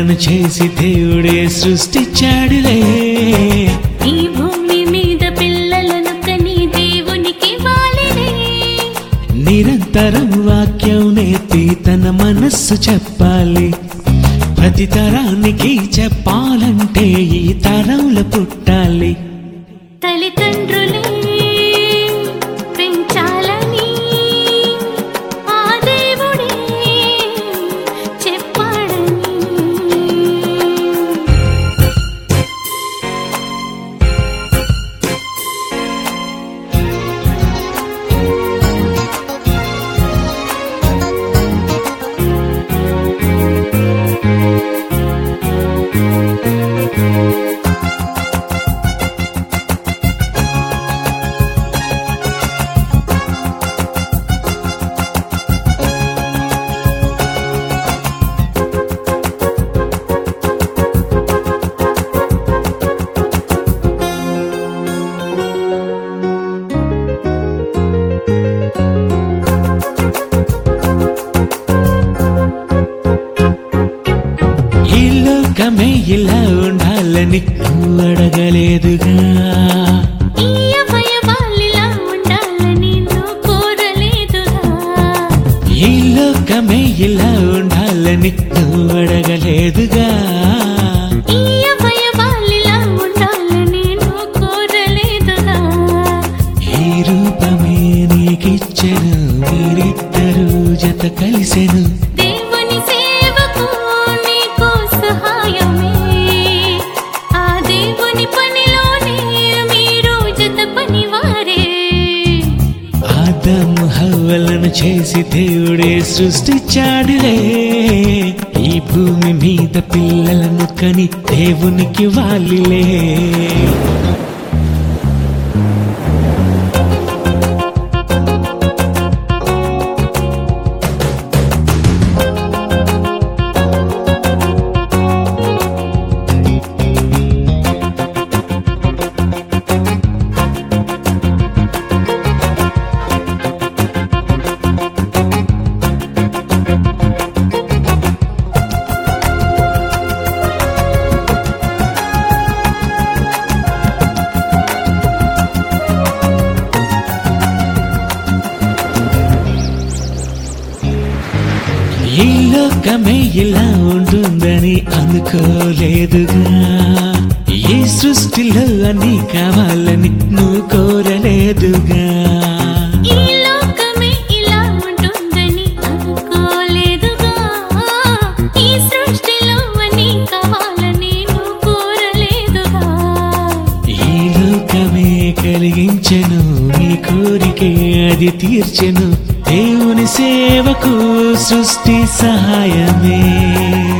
ఊహలను చేసి దేవుడే సృష్టించాడులే ఈ భూమి మీద పిల్లలను కని దేవునికి వాలినే నిరంతరం వాక్యం నేర్పి తన మనస్సు చెప్పాలి ప్రతి తరానికి చెప్పాలంటే ఈ తరంలో పుట్టాలి తల్లిదండ్రులే పెంచాలని ఆ దేవుడే చెప్పాడని ఈ లోకమే ఇలా ఉండాలని నువ్వు అడగలేదుగా ఈ అభయవాలిలా ఉండాలని నువ్వు కోరలేదుగా ఈ లోకమే ఇలా ఉండాలని నువ్వు అడగలేదుగా ఈ అభయవాలిలా ఉండాలని నువ్వు కోరలేదుగా ఈ రూపమే నీకిచ్చెను మీరిద్దరూ జత కలిసెను దేవుని సేవకు నీకు సహాయమే ఆ దేవుని పనిలోనే మీరు జత పనివారే ఆదము హవ్వలను చేసి దేవుడే సృష్టించాడులే ఈ భూమి మీద పిల్లలను కని దేవునికి వాలిలే ఈ లోకమే ఇలా ఉంటుందని అనుకోలేదుగా ఈ సృష్టిలో అన్ని కావాలని నువ్వు కోరలేదుగా ఈ లోకమే ఇలా ఉంటుందని అనుకోలేదుగా ఈ సృష్టిలో అని కావాలని నువ్వు కోరలేదుగా ఈ లోకమే కలిగించెను నీ కోరికే అది తీర్చెను దేవుని సేవకు సృష్టి సహాయమే